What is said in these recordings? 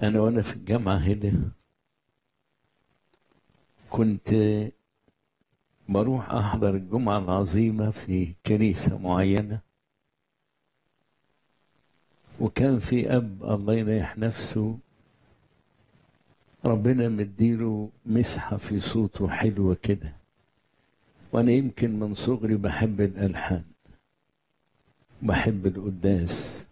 أنا وأنا في الجامعة هنا كنت بروح أحضر الجمعة العظيمة في كنيسة معينة وكان في أب الله يريح نفسه ربنا مديله مسحة في صوته حلوة كده وأنا يمكن من صغري بحب الألحان بحب القداس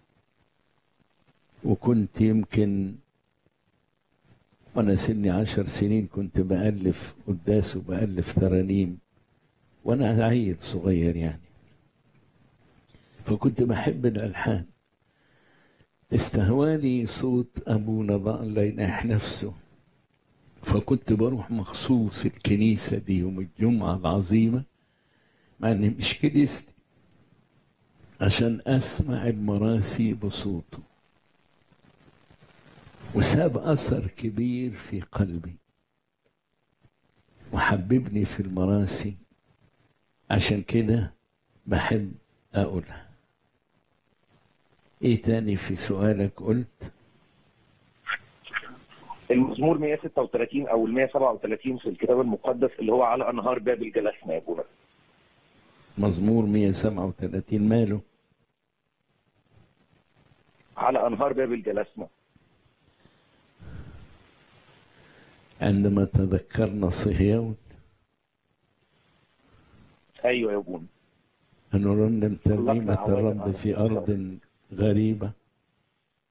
وكنت يمكن وأنا سني عشر سنين كنت بألف قداس وبألف ترانيم وأنا عيل صغير يعني فكنت بحب الألحان استهواني صوت أبونا بقى الله ينح نفسه فكنت بروح مخصوص الكنيسة دي يوم الجمعة العظيمة مع إن مش كنيستي عشان أسمع المراسي بصوته وساب أثر كبير في قلبي وحببني في المراسي عشان كده بحب أقولها إيه تاني في سؤالك قلت المزمور 136 او ال 137 في الكتاب المقدس اللي هو على انهار بابل جلسنا يا ابونا مزمور 137 ماله على انهار بابل جلسنا عندما تذكرنا صهيون ايوه يا ابونا أن نرنم ترنيمة الله يعوضك الرب على في الخير. أرض غريبة